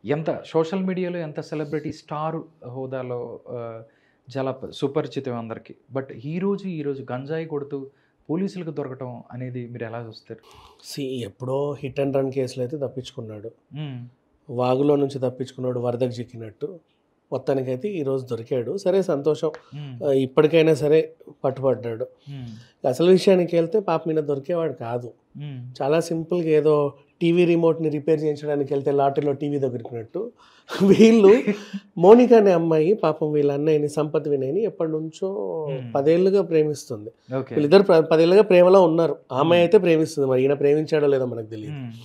ఎంత సోషల్ మీడియాలో ఎంత సెలబ్రిటీ స్టార్ హోదాలో ఆ, చాలా ప- సుపరిచితం అందరికీ బట్ ఈ రోజు ఈ రోజు గంజాయి కొడుతూ పోలీసులకు దొరకటం అనేది మీరు ఎలా చూస్తారు సి ఎప్పుడో హిట్ అండ్ రన్ కేసులు అయితే తప్పించుకున్నాడు మ్మ్. వాగులో నుంచి తప్పించుకున్నాడు వరదకు చిక్కినట్టు మొత్తానికైతే ఈరోజు దొరికాడు సరే సంతోషం మ్మ్. ఆ, ఇప్పటికైనా సరే పట్టుబడ్డాడు మ్మ్. అసలు విషయానికి వెళ్తే పాప మీద దొరికేవాడు కాదు మ్మ్. చాలా సింపుల్గా ఏదో టీవీ రిమోట్ని రిపేర్ చేయించడానికి వెళ్తే లాటరీలో టీవీ దొరికినట్టు వీళ్ళు మోనిక అనే అమ్మాయి పాపం వీళ్ళ అన్నయ్యని సంపత్ వినయ్ని ఎప్పటి నుంచో Hmm. పదేళ్లుగా ప్రేమిస్తుంది ఓకే వీళ్ళిద్దరు ప్ర- పదేళ్లుగా ప్రేమలో ఉన్నారు ఆ అమ్మాయి అయితే ప్రేమిస్తుంది మరి ఈయన ప్రేమించాడో లేదో మనకు తెలియదు మ్మ్.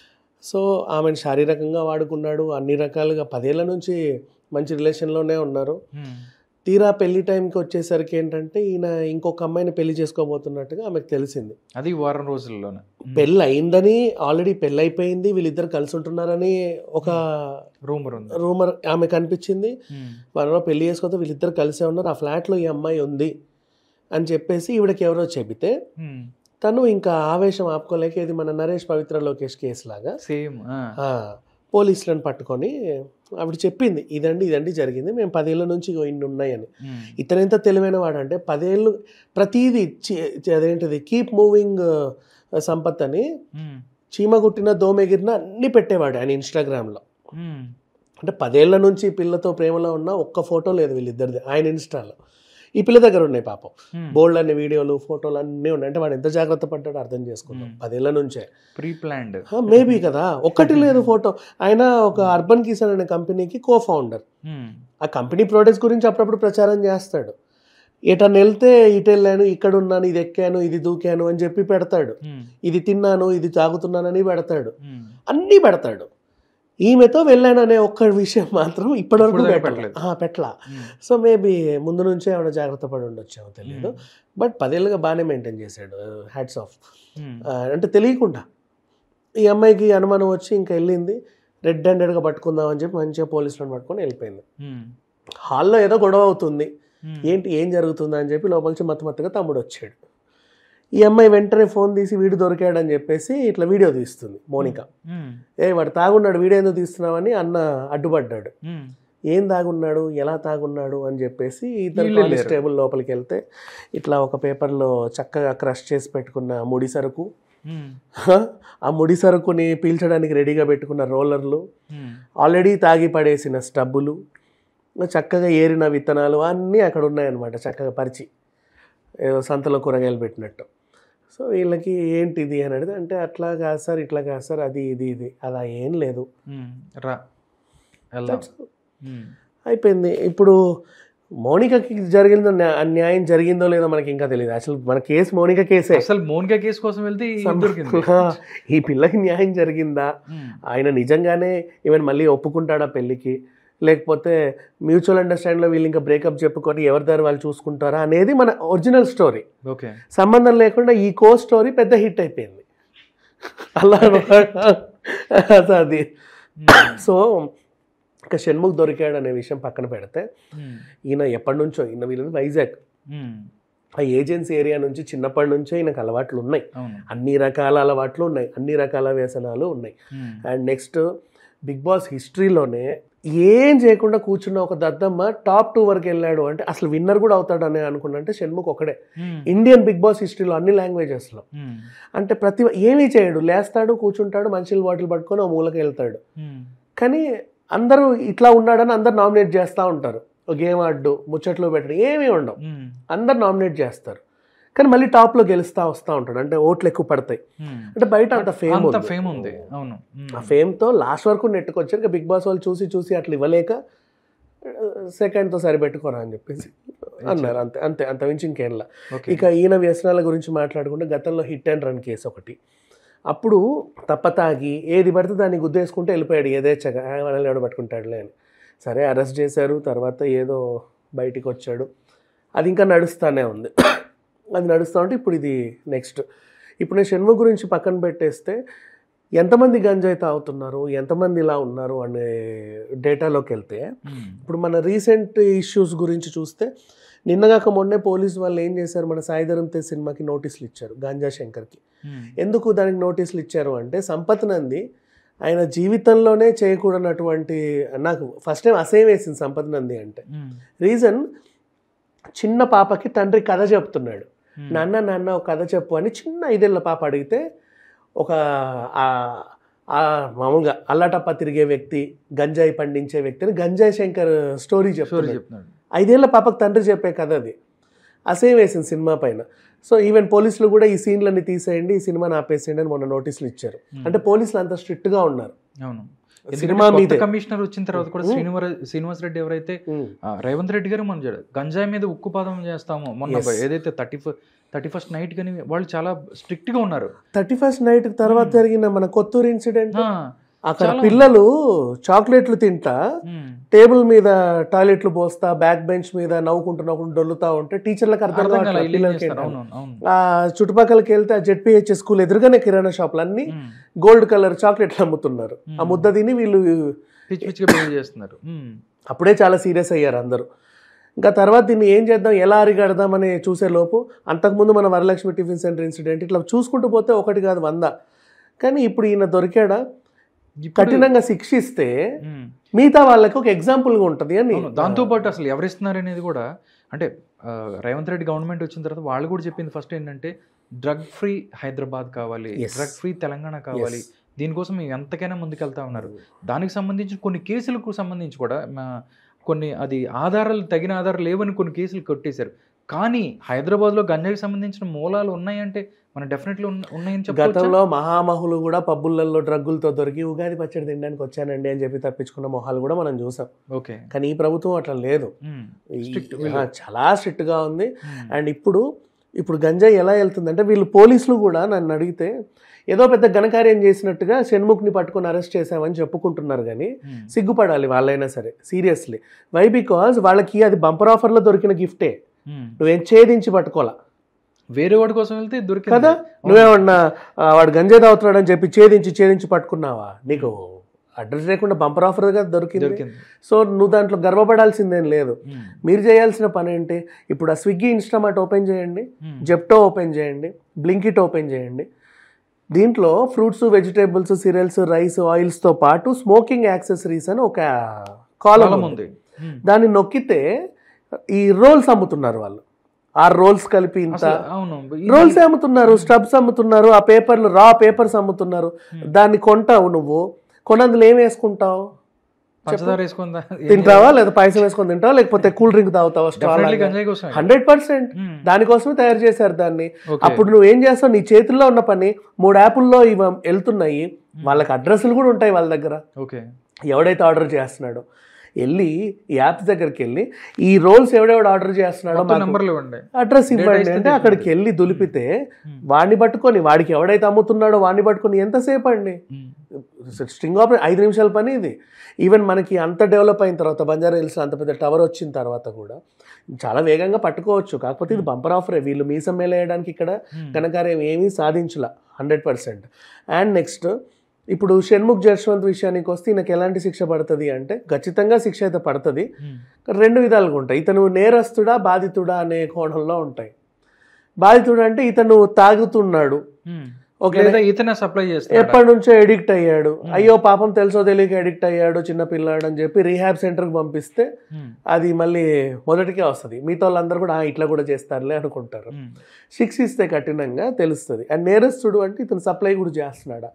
సో ఆమెను శారీరకంగా వాడుకున్నాడు అన్ని రకాలుగా పదేళ్ల నుంచి మంచి రిలేషన్లోనే ఉన్నారు మ్మ్. తీరా పెళ్లి టైంకి వచ్చేసరికి ఏంటంటే ఈయన ఇంకొక అమ్మాయిని పెళ్లి చేసుకోబోతున్నట్టుగా ఆమెకు తెలిసింది అది వారం రోజుల్లోనే పెళ్ళి అయిందని ఆల్రెడీ పెళ్ళి అయిపోయింది వీళ్ళిద్దరు కలిసి ఉంటున్నారని ఒక రూమర్ ఉంది రూమర్ ఆమె కనిపించింది మ్మ్. వాళ్ళలో పెళ్లి చేసుకోతే వీళ్ళిద్దరు కలిసే ఉన్నారు ఆ ఫ్లాట్లో ఈ అమ్మాయి ఉంది అని చెప్పేసి ఈవిడకి ఎవరో చెబితే మ్మ్. తను ఇంకా ఆవేశం ఆపుకోలేక ఇది మన నరేష్ పవిత్ర లోకేష్ కేసు లాగా సేమ్ ఆ. ఆ, పోలీసులను పట్టుకొని ఆవిడ చెప్పింది ఇదండి ఇదండి జరిగింది మేము పదేళ్ళ నుంచి ఇగో ఇన్ని ఉన్నాయని మ్మ్. ఇతను ఎంత తెలివైన వాడు అంటే పదేళ్ళు ప్రతీది చి- చి- అదేంటిది కీప్ మూవింగ్ సంపత్ అని మ్మ్. చీమ కుట్టిన దోమెగిరిన అన్ని పెట్టేవాడు ఆయన ఇన్స్టాగ్రామ్లో మ్మ్. అంటే పదేళ్ల నుంచి ఈ పిల్లతో ప్రేమలో ఉన్న ఒక్క ఫోటో లేదు వీళ్ళిద్దరిది ఆయన ఇన్స్టాలో ఈ పిల్ల దగ్గర ఉన్నాయి పాపం మ్మ్. బోల్డ్ అన్ని వీడియోలు ఫోటోలు అన్నీ ఉన్నాయి అంటే వాడు ఎంత జాగ్రత్త పడ్డాడో అర్థం చేసుకుందాం Hmm. పదేళ్ల నుంచే ప్రీ ప్లాన్డ్ మేబీ కదా ఒక్కటి లేదు ఫోటో ఆయన ఒక అర్బన్ కిసాన్ అనే కంపెనీకి కో ఫౌండర్ ఆ కంపెనీ ప్రోడక్ట్స్ గురించి అప్పుడప్పుడు ప్రచారం చేస్తాడు ఎటన్నా వెళ్తే ఇటు వెళ్ళాను ఇక్కడ ఉన్నాను ఇది ఎక్కాను ఇది దూకాను అని చెప్పి పెడతాడు ఇది తిన్నాను ఇది తాగుతున్నానని పెడతాడు అన్నీ పెడతాడు ఈమెతో వెళ్ళాను అనే ఒక్క విషయం మాత్రం ఇప్పటివరకు ఇప్పుడు దాకా పెట్టలేదు పెట్టలేదు. పెట్టలా సో మేబీ ముందు నుంచే ఆవిడ జాగ్రత్త పడి ఉండొచ్చేమో తెలియదు బట్ పదేళ్ళుగా బాగానే మెయింటైన్ చేశాడు హ్యాట్స్ ఆఫ్ అంటే తెలియకుండా ఈ అమ్మాయికి అనుమానం వచ్చి ఇంకా వెళ్ళింది రెడ్ హ్యాండెడ్గా పట్టుకుందాం అని చెప్పి మంచిగా పోలీసులను పట్టుకొని వెళ్ళిపోయింది హాల్లో ఏదో గొడవ అవుతుంది ఏంటి ఏం జరుగుతుందా అని చెప్పి లోపల నుంచి మత్తు మత్తుగా తమ్ముడు వచ్చాడు ఈ అమ్మాయి వెంటనే ఫోన్ తీసి వీడు దొరికాడని చెప్పేసి ఇట్లా వీడియో తీస్తుంది మోనిక ఏ వాడు తాగున్నాడు వీడియో ఎందుకు తీస్తున్నావని అన్న అడ్డుపడ్డాడు ఏం తాగున్నాడు ఎలా తాగున్నాడు అని చెప్పేసి ఇద్దరు వీళ్ళు లేరు. కానిస్టేబుల్ లోపలికి వెళ్తే ఇట్లా ఒక పేపర్లో చక్కగా క్రష్ చేసి పెట్టుకున్న ముడి సరుకు హ, ఆ ముడి సరుకుని పీల్చడానికి రెడీగా పెట్టుకున్న రోలర్లు ఆల్రెడీ తాగి పడేసిన స్టబ్బులు చక్కగా ఏరిన విత్తనాలు అన్నీ అక్కడ ఉన్నాయన్నమాట చక్కగా పరిచి ఏదో సంతలో కూరగాయలు పెట్టినట్టు సో వీళ్ళకి ఏంటిది అని అడిగితే అంటే అట్లా కాదు సార్ ఇట్లా కాదు సార్ అది ఇది ఇది అలా ఏం లేదు రా వెళ్దాం That's all. అయిపోయింది ఇప్పుడు మౌనికకి జరిగిందో న్యా- అన్యాయం జరిగిందో లేదో మనకి ఇంకా తెలియదు అసలు మన కేసు మౌనిక కేసే అసలు మోనికా కేసు కోసం వెళ్తే ఇది దొరికింది ఈ పిల్లకి న్యాయం జరిగిందా మ్మ్. ఆయన నిజంగానే ఈవెన్ మళ్ళీ ఒప్పుకుంటాడా పెళ్ళికి లేకపోతే మ్యూచువల్ అండర్స్టాండింగ్లో వీళ్ళు ఇంకా బ్రేకప్ చెప్పుకొని ఎవరి దారి వాళ్ళు చూసుకుంటారా అనేది మన ఒరిజినల్ స్టోరీ ఓకే సంబంధం లేకుండా ఈ కో స్టోరీ పెద్ద హిట్ అయిపోయింది అలా అది సో ఇంకా షణ్ముఖ్ దొరికాడు అనే విషయం పక్కన పెడితే మ్మ్. ఈయన ఎప్పటి నుంచో ఈయన వీళ్ళది వైజాగ్ మ్మ్. ఆ ఏజెన్సీ ఏరియా నుంచి చిన్నప్పటి నుంచే ఈయనకు అలవాట్లు ఉన్నాయి అవును అన్ని రకాల అలవాట్లు ఉన్నాయి అన్ని రకాల వ్యసనాలు ఉన్నాయి hmm. And next Bigg Boss హిస్టరీలోనే ఏం చేయకుండా కూర్చున్న ఒక దద్దమ్మ టాప్ టూ వరకు వెళ్ళాడు అంటే అసలు విన్నర్ కూడా అవుతాడు అని అనుకున్నా అంటే షణ్ముఖ్ ఒకడే మ్మ్. ఇండియన్ బిగ్ బాస్ హిస్టరీలో అన్ని లాంగ్వేజెస్లో మ్మ్. అంటే ప్రతి ఏమీ చేయడు లేస్తాడు కూర్చుంటాడు మంచి బాటిల్ పట్టుకొని ఓ మూలకి వెళ్తాడు మ్మ్. కానీ అందరూ ఇట్లా ఉన్నాడని అందరు నామినేట్ చేస్తూ ఉంటారు ఒక గేమ్ ఆడ్డు ముచ్చట్లు పెట్టడం ఏమీ ఉండవు మ్మ్. అందరు నామినేట్ చేస్తారు కానీ మళ్ళీ టాప్లో గెలుస్తూ వస్తూ ఉంటాడు అంటే ఓట్లు ఎక్కువ పడతాయి మ్మ్. అంటే బయట అంత ఫేమ్ అంత ఉంది ఫేమ్ ఉంది అవును మ్మ్. ఆ ఫేమ్తో లాస్ట్ వరకు నెట్టుకొచ్చారు ఇక బిగ్ బాస్ వాళ్ళు చూసి చూసి అట్లా ఇవ్వలేక సెకండ్తో సరిపెట్టుకోరా అని చెప్పేసి అన్నారు అంతే అంతే అంత మించి ఇంకేంలా ఓకే ఇక ఈయన వ్యసనాల గురించి మాట్లాడుకుంటే గతంలో హిట్ అండ్ రన్ కేసు ఒకటి అప్పుడు తప్ప తాగి ఏది పడితే దాన్ని గుద్దేసుకుంటే వెళ్ళిపోయాడు ఏదేచ్చగా "ఆ, మనల్ని ఎవడు పట్టుకుంటాడులే అని సరే అరెస్ట్ చేశారు తర్వాత ఏదో బయటికి వచ్చాడు అది ఇంకా నడుస్తూనే ఉంది అది నడుస్తూ ఉంటే ఇప్పుడు ఇది నెక్స్ట్ ఇప్పుడు నేను షణ్ముఖ్ గురించి పక్కన పెట్టేస్తే ఎంతమంది గంజాయి తాగుతున్నారు ఎంతమంది ఇలా ఉన్నారు అనే డేటాలోకి వెళ్తే మ్మ్. ఇప్పుడు మన రీసెంట్ ఇష్యూస్ గురించి చూస్తే నిన్నగాక మొన్నే పోలీసు వాళ్ళు ఏం చేశారు మన సాయిధరం తే సినిమాకి నోటీసులు ఇచ్చారు గాంజా శంకర్కి మ్మ్. ఎందుకు దానికి నోటీసులు ఇచ్చారు అంటే సంపత్ నంది ఆయన జీవితంలోనే చేయకూడనటువంటి నాకు ఫస్ట్ టైం అసేం వేసింది సంపద నంది అంటే ఉమ్, రీజన్ చిన్న పాపకి తండ్రి కథ చెప్తున్నాడు ఉమ్, నాన్న నాన్న ఒక కథ చెప్పు అని చిన్న ఐదేళ్ల పాప అడిగితే ఒక ఆ- ఆ మామూలుగా అల్లాటప్ప తిరిగే వ్యక్తి గంజాయి పండించే వ్యక్తిని గంజాయి శంకర్ స్టోరీ స్టోరీ చెప్తున్నాడు చెప్తున్నాడు ఐదేళ్ల పాపకు తండ్రి చెప్పే కథ అది అసేం వేసింది సినిమా పైన సో ఈవెన్ పోలీసులు కూడా ఈ సీన్లన్నీ తీసేయండి ఈ సినిమాని ఆపేసేయండి అని మొన్న నోటీసులు ఇచ్చారు ఉమ్, అంటే పోలీసులు అంత స్ట్రిక్ట్గా ఉన్నారు అవును సినిమా ఎందుకంటే మీదే కొత్త కమిషనర్ వచ్చిన తర్వాత కూడా ఉమ్. శ్రీనివాస శ్రీనివాస్ రెడ్డి ఎవరైతే ఉమ్. ఆ, రేవంత్ రెడ్డి గారు మన చూడ గంజాయి మీద ఉక్కుపాదం చేస్తాము మొన్న Yes. ఏదైతే థర్టీ థర్టీ ఫస్ట్ నైట్ కానీ వాళ్ళు చాలా స్ట్రిక్ట్ గా ఉన్నారు థర్టీ ఫస్ట్ నైట్ తర్వాత ఉమ్. జరిగిన మన కొత్తూరు ఇన్సిడెంట్ ఆ, అక్కడ చాలా పిల్లలు చాక్లెట్లు తింటా ఉమ్, టేబుల్ మీద టాయిలెట్లు పోస్తా బ్యాక్ బెంచ్ మీద నవ్వుకుంటూ నవ్వుకుంటూ డొల్లుతా ఉంటే టీచర్లకు అర్థం అర్థం కాలే, కావట్లేదు వీళ్ళు ఏం పిల్లలకి చేస్తారు? ఏంటని. అవును అవును ఆ చుట్టుపక్కలకి వెళ్తే ఆ జెడ్పీహెచ్ స్కూల్ ఎదురుగానే కిరాణా షాపులు అన్ని ఉమ్, గోల్డ్ కలర్ చాక్లెట్లు అమ్ముతున్నారు ఆ ఉమ్. ముద్ద తిని వీళ్ళు పిచ్చి పిచ్చిగా బిహేవ్ చేస్తున్నారు ఉమ్, అప్పుడే చాలా సీరియస్ అయ్యారు అందరూ ఇంకా తర్వాత దీన్ని ఏం చేద్దాం ఎలా అరిగడదామని చూసే లోపు అంతకుముందు మన వరలక్ష్మి టిఫిన్ సెంటర్ ఇన్సిడెంట్ ఇట్లా చూసుకుంటూ పోతే ఒకటి కాదు వంద కానీ ఇప్పుడు ఈయన దొరికాడా ఇప్పుడు- కఠినంగా శిక్షిస్తే ఉమ్, మిగతా వాళ్ళకి ఒక ఎగ్జాంపుల్గా ఉంటుంది అని అవును దాంతో పాటు అసలు ఎవరిస్తున్నారు అనేది కూడా అంటే ఆ, రేవంత్ రెడ్డి గవర్నమెంట్ వచ్చిన తర్వాత వాళ్ళు కూడా చెప్పింది ఫస్ట్ ఏంటంటే డ్రగ్ ఫ్రీ హైదరాబాద్ కావాలి Yes. డ్రగ్ ఫ్రీ తెలంగాణ కావాలి దీనికోసం మేము ఎంతకైనా ముందుకెళ్తా ఉన్నారు దానికి సంబంధించి కొన్ని కేసులకు సంబంధించి కూడా మా కొన్ని అది ఆధారాలు తగిన ఆధారాలు లేవని కొన్ని కేసులు కొట్టేశారు కానీ హైదరాబాద్లో గంజాయికి సంబంధించిన మూలాలు ఉన్నాయంటే మనం డెఫినెట్లీ ఉన్నాయని చెప్పచ్చు గతంలో మహామహులు కూడా పబ్బులలో డ్రగ్గులతో దొరికి ఉగాది పచ్చడి తినడానికి వచ్చానండి అని చెప్పి తప్పించుకున్న మొహాలు కూడా మనం చూసాం ఓకే కానీ ఈ ప్రభుత్వం అట్లా లేదు ఈ- Strict ఆ, వీళ్ళు. చాలా స్ట్రిక్ట్గా ఉంది అండ్ ఇప్పుడు ఇప్పుడు గంజాయి ఎలా వెళ్తుందంటే వీళ్ళు పోలీసులు కూడా నన్ను అడిగితే ఏదో పెద్ద ఘనకార్యం చేసినట్టుగా షణ్ముఖ్ని పట్టుకొని అరెస్ట్ చేశామని చెప్పుకుంటున్నారు కానీ సిగ్గుపడాలి వాళ్ళైనా సరే సీరియస్లీ వై బికాజ్ వాళ్ళకి అది బంపర్ ఆఫర్లో దొరికిన గిఫ్టే నువ్వేం ఛేదించి పట్టుకోవాలా వేరే వాడి కోసం వెళ్తే దొరికింది కదా నువ్వేమన్నా ఆ, వాడు గంజాయి తాగుతున్నాడు అని చెప్పి ఛేదించి ఛేదించి పట్టుకున్నావా నీకు అడ్రస్ లేకుండా బంపర్ ఆఫర్ గా దొరికింది దొరికింది సో నువ్వు దాంట్లో గర్వపడాల్సిందేం లేదు ఉమ్, మీరు చేయాల్సిన పని ఏంటి ఇప్పుడు ఆ స్విగ్గీ ఇన్స్టామార్ట్ ఓపెన్ చేయండి ఉమ్, జెప్టో ఓపెన్ చేయండి బ్లింకిట్ ఓపెన్ చేయండి దీంట్లో ఫ్రూట్స్ వెజిటేబుల్స్ సిరియల్స్ రైస్ ఆయిల్స్తో పాటు స్మోకింగ్ యాక్సెసరీస్ అని ఒక కాలం కాలం ఉంది ఉంది ఉమ్. దాన్ని నొక్కితే ఈ రోల్స్ అమ్ముతున్నారు వాళ్ళు ఆ రోల్స్ కలిపి ఇంత అసలు అవును ఈ- రోల్స్ అమ్ముతున్నారు స్టబ్స్ అమ్ముతున్నారు ఆ పేపర్లు రా పేపర్స్ అమ్ముతున్నారు దాన్ని కొంటావు నువ్వు కొనందులో ఏం వేసుకుంటావు పంచదార వేసుకుందా తింటావా లేదా పాయసం వేసుకొని తింటావా లేకపోతే కూల్ డ్రింక్ తాగుతావా డెఫినెట్లీ గంజాయి కోసం హండ్రెడ్ పర్సెంట్ దానికోసమే తయారు చేశారు దాన్ని ఓకే. అప్పుడు నువ్వు ఏం చేస్తావు నీ చేతుల్లో ఉన్న పని మూడు యాపుల్లో ఇవి వెళ్తున్నాయి వాళ్ళకి అడ్రస్లు కూడా ఉంటాయి వాళ్ళ దగ్గర ఓకే ఎవడైతే ఆర్డర్ చేస్తున్నాడో వెళ్ళి ఈ యాప్స్ దగ్గరికి వెళ్ళి ఈ రోల్స్ ఎవడెవడు ఆర్డర్ చేస్తున్నాడో మొత్తం మాకు నెంబర్లు ఇవ్వండి అడ్రస్ ఇవ్వండి ఇస్తే అంటే అక్కడికి వెళ్ళి దులిపితే Hmm. వాడిని పట్టుకొని వాడికి ఎవడైతే అమ్ముతున్నాడో వాడిని పట్టుకొని ఎంతసేపు అండి ఉమ్, స్ట్రింగ్ ఆపరేట్ ఐదు నిమిషాల పని ఇది ఈవెన్ మనకి అంత డెవలప్ అయిన తర్వాత బంజారా హిల్స్ అంత పెద్ద టవర్ వచ్చిన తర్వాత కూడా చాలా వేగంగా పట్టుకోవచ్చు కాకపోతే ఇది బంపర్ ఆఫరే వీళ్ళు మీసం వేయడానికి ఇక్కడ ఉమ్, ఘనకార్యం ఏమీ సాధించల హండ్రెడ్ పర్సెంట్ అండ్ నెక్స్ట్ ఇప్పుడు షణ్ముఖ్ జశ్వంత్ విషయానికి వస్తే ఈయనకి ఎలాంటి శిక్ష పడుతుంది అంటే ఖచ్చితంగా శిక్ష అయితే పడుతుంది ఉమ్, రెండు విధాలుగా ఉంటాయి ఇతను నేరస్తుడా బాధితుడా అనే కోణంలో ఉంటాయి బాధితుడు అంటే ఇతను తాగుతున్నాడు ఉమ్. ఓకే లేదా ఇతనే సప్లై చేస్తాడు ఎప్పటి నుంచో ఎడిక్ట్ అయ్యాడు అయ్యో పాపం తెలుసో తెలియక ఎడిక్ట్ అయ్యాడు చిన్న పిల్లాడు అని చెప్పి రీహాబ్ సెంటర్కి పంపిస్తే అది మళ్ళీ మొదటికే వస్తుంది మిగతా వాళ్ళందరూ కూడా "ఆ, ఇట్లా కూడా చేస్తారులే అనుకుంటారు శిక్షిస్తే కఠినంగా తెలుస్తుంది అండ్ నేరస్తుడు అంటే ఇతను సప్లై కూడా చేస్తున్నాడా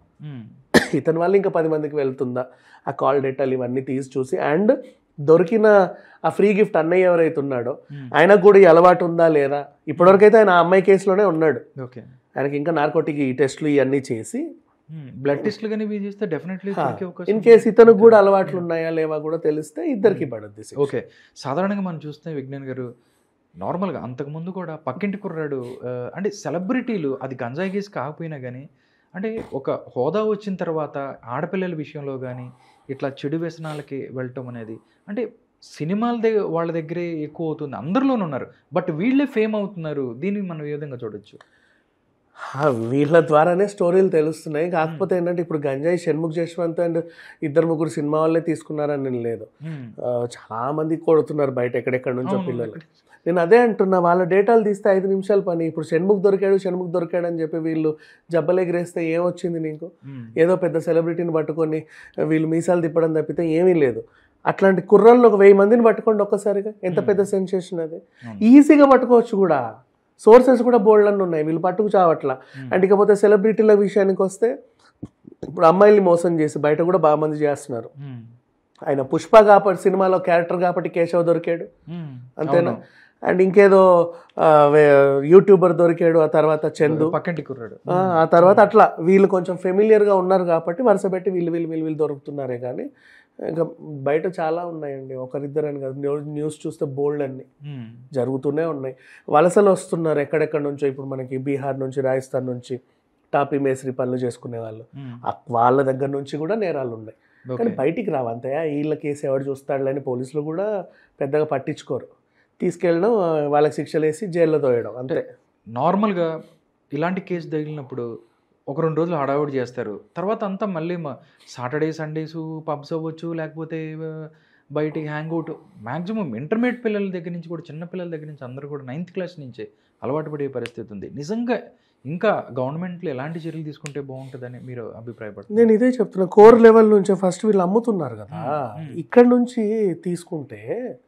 ఇతని వల్ల ఇంకా పది మందికి వెళ్తుందా ఆ కాల్ డేటాలు ఇవన్నీ తీసి చూసి అండ్ దొరికిన ఆ ఫ్రీ గిఫ్ట్ అన్నయ్య ఎవరైతే ఉన్నాడో ఆయనకు కూడా ఈ అలవాటు ఉందా లేదా ఇప్పటివరకైతే ఆయన ఆ అమ్మాయి కేసులోనే ఉన్నాడు ఓకే ఆయనకి ఇంకా నార్కోటిక్ ఈ టెస్ట్లు ఇవన్నీ చేసి బ్లడ్ టెస్ట్లు కానీ ఇవి చేస్తే డెఫినెట్లీ ఇన్ కేస్ ఇతనికి కూడా అలవాట్లు ఉన్నాయా లేవా కూడా తెలిస్తే ఇద్దరికి పడుద్ది శిక్ష. ఓకే సాధారణంగా మనం చూస్తే విజ్ఞాన్ గారు నార్మల్గా అంతకుముందు కూడా పక్కింటి కుర్రాడు ఆ, అంటే సెలబ్రిటీలు అది గంజాయి కేసు కాకపోయినా కానీ అంటే ఒక హోదా వచ్చిన తర్వాత ఆడపిల్లల విషయంలో కానీ ఇట్లా చెడు వ్యసనాలకి వెళ్ళటం అనేది అంటే సినిమాల దగ్గర వాళ్ళ దగ్గరే ఎక్కువ అవుతుంది అందరిలోనూ ఉన్నారు బట్ వీళ్ళే ఫేమ్ అవుతున్నారు దీన్ని మనం ఏ విధంగా చూడొచ్చు ఆ, వీళ్ళ ద్వారానే స్టోరీలు తెలుస్తున్నాయి కాకపోతే ఏంటంటే ఇప్పుడు గంజాయి షణ్ముఖ్ జశ్వంత్ అండ్ ఇద్దరు ముగ్గురు సినిమా వాళ్ళే తీసుకున్నారని నేను లేదు ఉమ్. ఆ, చాలా మంది కొడుతున్నారు బయట ఎక్కడెక్కడ నుంచో అవును, పిల్లలు నేను అదే అంటున్నా వాళ్ళ డేటాలు తీస్తే ఐదు నిమిషాల పని ఇప్పుడు షణ్ముఖ్ దొరికాడు షణ్ముఖ్ దొరికాడు అని చెప్పి వీళ్ళు జబ్బలెగిరేస్తే ఏమొచ్చింది నీకు ఉమ్. ఏదో పెద్ద సెలబ్రిటీని పట్టుకొని వీళ్ళు మీసాలు తిప్పడం తప్పితే ఏమీ లేదు అట్లాంటి కుర్రల్లో ఒక వెయ్యి మందిని పట్టుకోండి ఒక్కసారిగా ఎంత పెద్ద సెన్సేషన్ అది అవును. ఈజీగా పట్టుకోవచ్చు కూడా సోర్సెస్ కూడా బోల్డ్ అన్ని ఉన్నాయి వీళ్ళు పట్టుకు చావట్లా Hmm. అండ్ ఇకపోతే సెలబ్రిటీల విషయానికి వస్తే ఇప్పుడు అమ్మాయిల్ని మోసం చేసి బయట కూడా బాగా మంది చేస్తున్నారు ఉమ్. ఆయన పుష్ప కాబట్టి సినిమాలో క్యారెక్టర్ కాబట్టి కేశవ్ దొరికాడు ఉమ్. అంతేనా అవును. అండ్ ఇంకేదో ఆ, వే- యూట్యూబర్ దొరికాడు ఆ తర్వాత చందు పక్కింటి కుర్రాడు ఆ, ఆ తర్వాత అట్లా వీళ్ళు కొంచెం ఫెమిలియర్గా ఉన్నారు కాబట్టి వరుస పెట్టి వీళ్ళు వీళ్ళు వీళ్ళు వీళ్ళు దొరుకుతున్నారే కానీ ఇంకా బయట చాలా ఉన్నాయండి ఒకరిద్దరని కాదు న్యూ- న్యూస్ చూస్తే బోల్డ్ అన్ని ఉమ్. జరుగుతూనే ఉన్నాయి వలసలు వస్తున్నారు ఎక్కడెక్కడ నుంచో ఇప్పుడు మనకి బీహార్ నుంచి రాజస్థాన్ నుంచి టాపీ మేస్త్రి పనులు చేసుకునే వాళ్ళు ఉమ్. ఆ వాళ్ళ దగ్గర నుంచి కూడా నేరాలు ఉన్నాయి కానీ ఓకే. బయటికి రావు అంతయా వీళ్ళ కేసు ఎవడు చూస్తాడులని పోలీసులు కూడా పెద్దగా పట్టించుకోరు తీసుకెళ్ళడం ఆ, వాళ్ళకి శిక్షలు వేసి జైల్లో తోయడం అంతే నార్మల్గా ఇలాంటి కేసు తగిలినప్పుడు ఒక రెండు రోజులు హడావుడి చేస్తారు తర్వాత అంతా మళ్ళీ సాటర్డే సండేస్ పబ్స్ అవ్వచ్చు లేకపోతే ఆ, బయటికి హ్యాంగ్ అవుట్ మ్యాక్సిమం ఇంటర్మీడియట్ పిల్లల దగ్గర నుంచి కూడా చిన్న పిల్లల దగ్గర నుంచి అందరూ కూడా నైన్త్ క్లాస్ నుంచే అలవాటు పడే పరిస్థితి ఉంది నిజంగా ఇంకా గవర్నమెంట్లో ఎలాంటి చర్యలు తీసుకుంటే బాగుంటుందని మీరు అభిప్రాయపడుతున్నారు నేను ఇదే చెప్తున్నా కోర్ లెవెల్ నుంచే ఫస్ట్ వీళ్ళు అమ్ముతున్నారు కదా మ్మ్. ఇక్కడ నుంచి తీసుకుంటే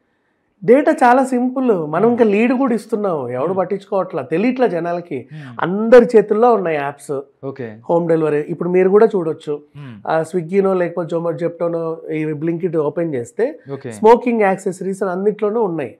డేటా చాలా సింపుల్ మనం ఇంకా లీడ్ కూడా ఇస్తున్నాం ఎవడు పట్టించుకోవట్లా తెలియట్లా జనాలకి అందరి చేతుల్లో ఉన్నాయి యాప్స్ ఓకే హోమ్ డెలివరీ ఇప్పుడు మీరు కూడా చూడొచ్చు ఆ స్విగ్గీనో లేకపోతే జొమాటో జెప్టోనో ఈ బ్లింకిట్ ఓపెన్ చేస్తే ఓకే స్మోకింగ్ యాక్సెసరీస్ అన్నిట్లోనూ ఉన్నాయి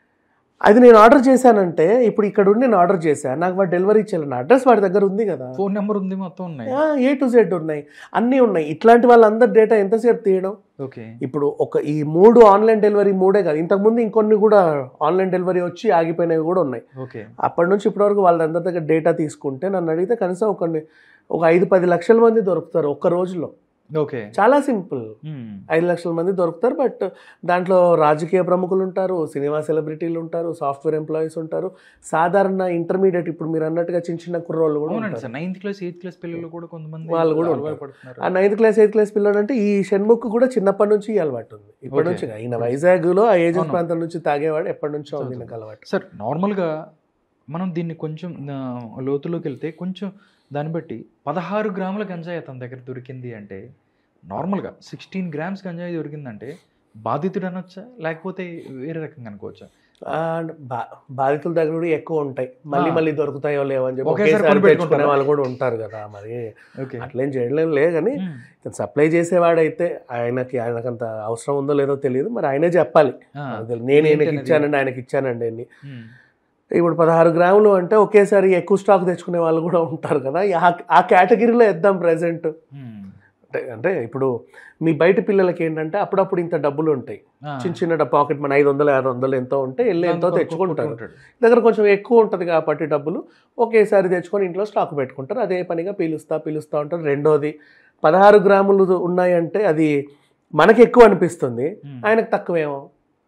అది నేను ఆర్డర్ చేశానంటే ఇప్పుడు ఇక్కడ ఉండి నేను ఆర్డర్ చేశాను నాకు వాడు డెలివరీ ఇచ్చేయాలి నా అడ్రస్ వాడి దగ్గర ఉంది కదా ఫోన్ నెంబర్ ఉంది మొత్తం ఉన్నాయి ఏ టు జెడ్ ఉన్నాయి అన్నీ ఉన్నాయి ఇట్లాంటి వాళ్ళందరి డేటా ఎంతసేపు తీయడం ఓకే ఇప్పుడు ఒక ఈ మూడు ఆన్లైన్ డెలివరీ మూడే కాదు ఇంతకుముందు ఇంకొన్ని కూడా ఆన్లైన్ డెలివరీ వచ్చి ఆగిపోయినవి కూడా ఉన్నాయి ఓకే అప్పటి నుంచి ఇప్పటివరకు వాళ్ళందరి దగ్గర డేటా తీసుకుంటే నన్ను అడిగితే కనీసం ఒక ఒక ఐదు పది లక్షల మంది దొరుకుతారు ఒక్క రోజులో ఓకే చాలా సింపుల్ ఐదు లక్షల మంది దొరుకుతారు బట్ దాంట్లో రాజకీయ ప్రముఖులు ఉంటారు సినిమా సెలబ్రిటీలు ఉంటారు సాఫ్ట్వేర్ ఎంప్లాయీస్ ఉంటారు సాధారణ ఇంటర్మీడియట్ ఇప్పుడు మీరు అన్నట్టుగా చిన్న చిన్న కుర్రోళ్ళు కూడా అవునండి ఉంటారు sir ninth class eighth class పిల్లలు కూడా కొంతమంది వాళ్ళు కూడా అలవాటు ఉంటారు. పడుతున్నారు ఆ నైన్త్ క్లాస్ ఎయిత్ క్లాస్ పిల్లలు అంటే ఈ షణ్ముఖ్ కూడా చిన్నప్పటి నుంచి ఈ అలవాటు ఉంది ఇప్పటి Okay. నుంచి ఈయన వైజాగ్ లో ఆ ఏజెన్స్ అవును. ప్రాంతం నుంచి తాగేవాడు ఎప్పటి నుంచో ఉంది చదువు. నాకు అలవాటు సార్ నార్మల్గా మనం దీన్ని కొంచెం ఆ, లోతులోకి వెళ్తే కొంచెం దాన్ని బట్టి పదహారు గ్రాముల గంజాయి అతని దగ్గర దొరికింది అంటే నార్మల్గా సిక్స్టీన్ గ్రామ్స్ గంజాయి దొరికిందంటే బాధితుడు అనొచ్చా లేకపోతే వేరే రకంగా అనుకోవచ్చా అండ్ బా- బాధితుల దగ్గర కూడా ఎక్కువ ఉంటాయి మళ్ళీ ఆ. మళ్ళీ దొరుకుతాయో లేవో అని చెప్పి ఒకేసారి ఒకేసారి కొని తెచ్చుకునే పెట్టుకుంటారా? వాళ్ళు కూడా ఉంటారు కదా మరి ఓకే అట్లేం చేయలేం లే కానీ ఇతను సప్లై చేసేవాడైతే ఆయనకి ఆయనకంత అవసరం ఉందో లేదో తెలియదు మరి ఆయనే చెప్పాలి నాకు తెలియదు. నేను ఆయనకి ఏంటనేది? ఇచ్చానండి ఆయనకి ఇచ్చానండి అని ఇప్పుడు పదహారు గ్రాములు అంటే ఒకేసారి ఎక్కువ స్టాక్ తెచ్చుకునే వాళ్ళు కూడా ఉంటారు కదా ఆ- ఆ కేటగిరీలో వేద్దాం ప్రజెంట్ అంటే అంటే ఇప్పుడు మీ బయట పిల్లలకి ఏంటంటే అప్పుడప్పుడు ఇంత డబ్బులు ఉంటాయి చిన్న చిన్న పాకెట్ మన ఐదు వందలు ఆరు వందలు ఎంతో ఉంటే వెళ్ళి ఎంతో తెచ్చుకుంటారు దగ్గర కొంచెం ఎక్కువ ఉంటుంది కాబట్టి డబ్బులు ఒకేసారి తెచ్చుకొని ఇంట్లో స్టాక్ పెట్టుకుంటారు అదే పనిగా పీలుస్తా పీలుస్తూ ఉంటారు రెండోది పదహారు గ్రాములు ఉన్నాయంటే అది మనకి ఎక్కువ అనిపిస్తుంది ఆయనకు తక్కువేమో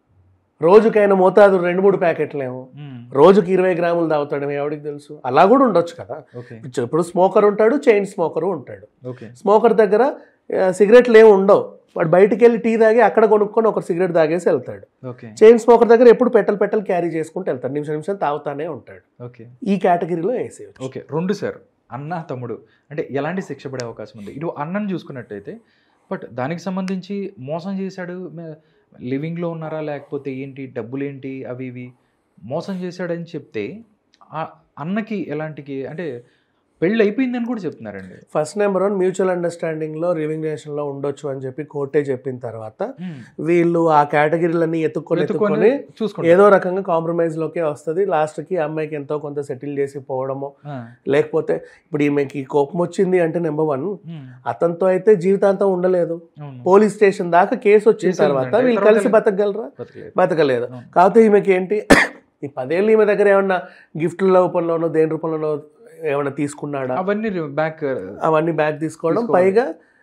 రోజుకైనా మోతాదు రెండు మూడు ప్యాకెట్లేమో రోజుకి ఇరవై గ్రాములు తాగుతాడేమో ఎవడికి తెలుసు అలా కూడా ఉండొచ్చు కదా ఓకే ఇప్పుడు స్మోకర్ ఉంటాడు చైన్ స్మోకర్ ఉంటాడు ఓకే స్మోకర్ దగ్గర ఆ, సిగరెట్లు ఏమి ఉండవు వాడు బయటికి వెళ్ళి టీ తాగి అక్కడ కొనుక్కొని ఒక సిగరెట్ తాగేసి వెళ్తాడు ఓకే చైన్ స్మోకర్ దగ్గర ఎప్పుడు పెట్టలు పెట్టలు క్యారీ చేసుకుంటూ వెళ్తాడు నిమిషం నిమిషం తాగుతానే ఉంటాడు ఓకే ఈ కేటగిరీలో వేసేయచ్చు ఓకే రెండు సార్ అన్న తమ్ముడు అంటే ఎలాంటి శిక్ష పడే అవకాశం ఉంది ఇటు అన్నని చూసుకున్నట్టయితే బట్ దానికి సంబంధించి మోసం చేశాడు మే- లివింగ్లో ఉన్నారా లేకపోతే ఏంటి డబ్బులు ఏంటి అవి ఇవి మోసం చేశాడని చెప్తే ఆ అన్నకి ఎలాంటికి అంటే పెళ్ళి అయిపోయిందని కూడా చెప్తున్నారండి ఫస్ట్ నెంబర్ వన్ మ్యూచువల్ అండర్స్టాండింగ్లో రివింగ్ రిలేషన్లో ఉండొచ్చు అని చెప్పి కోర్టే చెప్పిన తర్వాత వీళ్ళు ఆ కేటగిరీలన్నీ ఎత్తుక్కొని ఎత్తుక్కొని చూసుకోండి ఏదో రకంగా కాంప్రమైజ్ లోకే వస్తుంది లాస్ట్ కి అమ్మాయికి ఎంతో కొంత సెటిల్ చేసి పోవడము లేకపోతే ఇప్పుడు ఈమెకి కోపం వచ్చింది అంటే నెంబర్ వన్ అతనితో అయితే జీవితాంతం ఉండలేదు పోలీస్ స్టేషన్ దాకా కేసు వచ్చిన కేసు తర్వాత ఉందంటే వీళ్ళు తర్వాత కలిసి బతకగలరా బతకలేదు బతకలేదు అవును. కాకపోతే ఈమెకి ఏంటి ఈ పదేళ్ళు ఈమె దగ్గర ఏమన్నా గిఫ్ట్ల రూపంలోనో దేని రూపంలోనో ఏమైనా తీసుకున్నాడా అవన్నీ బ్యాక్ అవన్నీ బ్యాగ్ తీసుకోవడం తీసుకోవడం. పైగా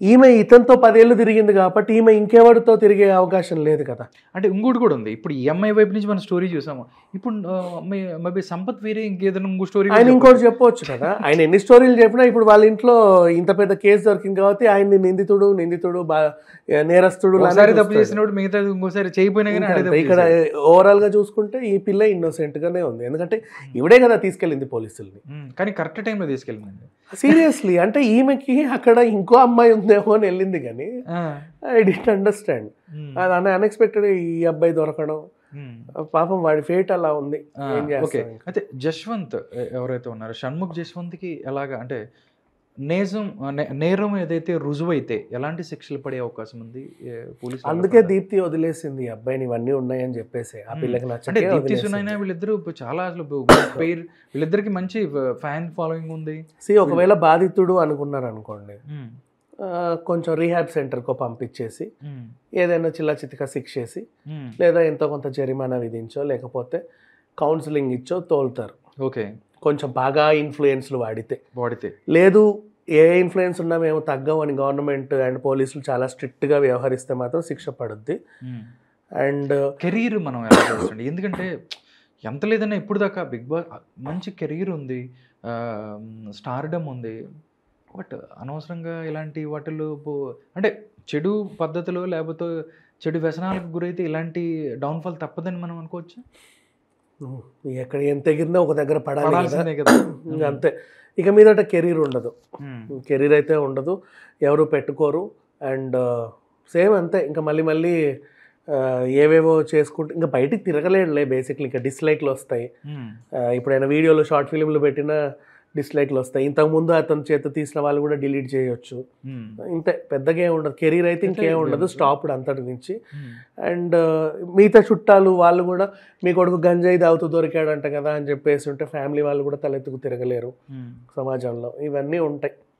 ఈమె ఇతనితో పదేళ్ళు తిరిగింది కాబట్టి ఈమె ఇంకెవరితో తిరిగే అవకాశం లేదు కదా అంటే ఇంకోటి కూడా ఉంది ఇప్పుడు ఈ అమ్మాయి వైపు నుంచి మనం స్టోరీ చూసాము ఇప్పుడు మేబీ సంపత్ వేరే ఇంకేదైనా ఇంకో స్టోరీ ఆయన ఇంకోటి చెప్పవచ్చు కదా ఆయన ఎన్ని స్టోరీలు చెప్పినా ఇప్పుడు వాళ్ళ ఇంట్లో ఇంత పెద్ద కేసు దొరికింది కాబట్టి ఆయన్ని నిందితుడు నిందితుడు బా- నేరస్తుడు లానే ఒకసారి తప్పు చూస్తాడు. చేసినప్పుడు మిగతా ఇంకోసారి చేయకపోయినా కానీ ఇంకా ఆడే అంతే. తప్పు ఇక్కడ చేశాడు. ఓవరాల్ గా చూసుకుంటే ఈ పిల్ల ఇన్నోసెంట్ గానే ఉంది ఎందుకంటే ఇవిడే కదా తీసుకెళ్ళింది పోలీసుల్ని ఉమ్, కానీ కరెక్ట్ టైంలో తీసుకెళ్ళింది సీరియస్లీ అంటే ఈమెకి అక్కడ ఇంకో అమ్మాయి ఉందేమో అని వెళ్ళింది కానీ ఐ డిట్ అండర్స్టాండ్ అది అన్ఎక్స్పెక్టెడ్ ఈ అబ్బాయి దొరకడం పాపం వాడి ఫేట్ అలా ఉంది ఏం ఓకే చేస్తాం ఇంకా. అయితే జశ్వంత్ ఎ- ఎవరైతే ఉన్నారో షణ్ముఖ్ జశ్వంత్కి ఎలాగా అంటే నేజం నే- నేరం ఏదైతే రుజువైతే ఎలాంటి శిక్షలు పడే అవకాశం ఉంది ఏ, పోలీసు వాళ్ళ అందుకే పట్ల? దీప్తి వదిలేసింది ఈ అబ్బాయిని ఇవన్నీ ఉన్నాయని చెప్పేసి ఆ పిల్లకి అంటే నచ్చకే దీప్తి వదిలేసింది. సునైనా వీళ్ళిద్దరూ చాలా అసలు పేరు వీళ్ళిద్దరికి మంచి ఫ్యాన్ ఫాలోయింగ్ ఉంది See, ఒకవేళ బాధితుడు అనుకున్నారు అనుకోండి ఉమ్, ఆ, కొంచెం రీహాబ్ సెంటర్కో పంపించేసి ఉమ్, ఏదైనా చిల్ల చితిక శిక్షేసి ఉమ్, లేదా ఎంతో కొంత జరిమానా విధించో లేకపోతే కౌన్సిలింగ్ ఇచ్చో తోలుతారు ఓకే కొంచెం బాగా ఇన్ఫ్లుయెన్స్లు వాడితే వాడితే లేదు ఏ ఇన్ఫ్లుయెన్స్ ఉన్నా మేము తగ్గం అని గవర్నమెంట్ అండ్ పోలీసులు చాలా స్ట్రిక్ట్గా వ్యవహరిస్తే మాత్రం శిక్ష పడుద్ది ఉమ్. అండ్ కెరీర్ మనం ఎలా చేస్తుంది ఎందుకంటే ఎంత లేదన్నా ఇప్పుడు దాకా బిగ్ బాస్ మంచి కెరీర్ ఉంది స్టార్డమ్ ఉంది బట్ అనవసరంగా ఇలాంటి వాటిలో పో- అంటే చెడు పద్ధతులు లేకపోతే చెడు వ్యసనాలకు గురైతే ఇలాంటి డౌన్ఫాల్ తప్పదని మనం అనుకోవచ్చు ఎక్కడ ఎంత ఎగిరినా ఒక దగ్గర పడాలి కదా పడాల్సిందే కదా ఇంకా అంతే ఇక మీదట కెరీర్ ఉండదు ఉమ్, కెరీర్ అయితే ఉండదు ఎవరు పెట్టుకోరు అండ్ సేమ్ అంతే ఇంకా మళ్ళీ మళ్ళీ ఆ, ఏవేవో చేసుకుంటూ ఇంకా బయటికి తిరగలేడులే బేసిక్లీ ఇంకా డిస్లైక్లు వస్తాయి ఉమ్, ఆ, ఇప్పుడు ఆయన వీడియోలో షార్ట్ ఫిలింలు పెట్టిన డిస్లైక్లు వస్తాయి ఇంతకుముందు అతని చేత తీసిన వాళ్ళు కూడా డిలీట్ చేయొచ్చు ఉమ్, ఇంతే పెద్దగా ఏం ఉండదు కెరీర్ అయితే ఇంకేం ఉండదు స్టాప్డ్ అంతటి నుంచి ఉమ్, అండ్ మిగతా చుట్టాలు వాళ్ళు కూడా మీ కొడుకు గంజాయి తాగుతూ దొరికాడంట కదా అని చెప్పేసి ఉంటే ఫ్యామిలీ వాళ్ళు కూడా తలెత్తుకు తిరగలేరు ఉమ్. సమాజంలో ఇవన్నీ ఉంటాయి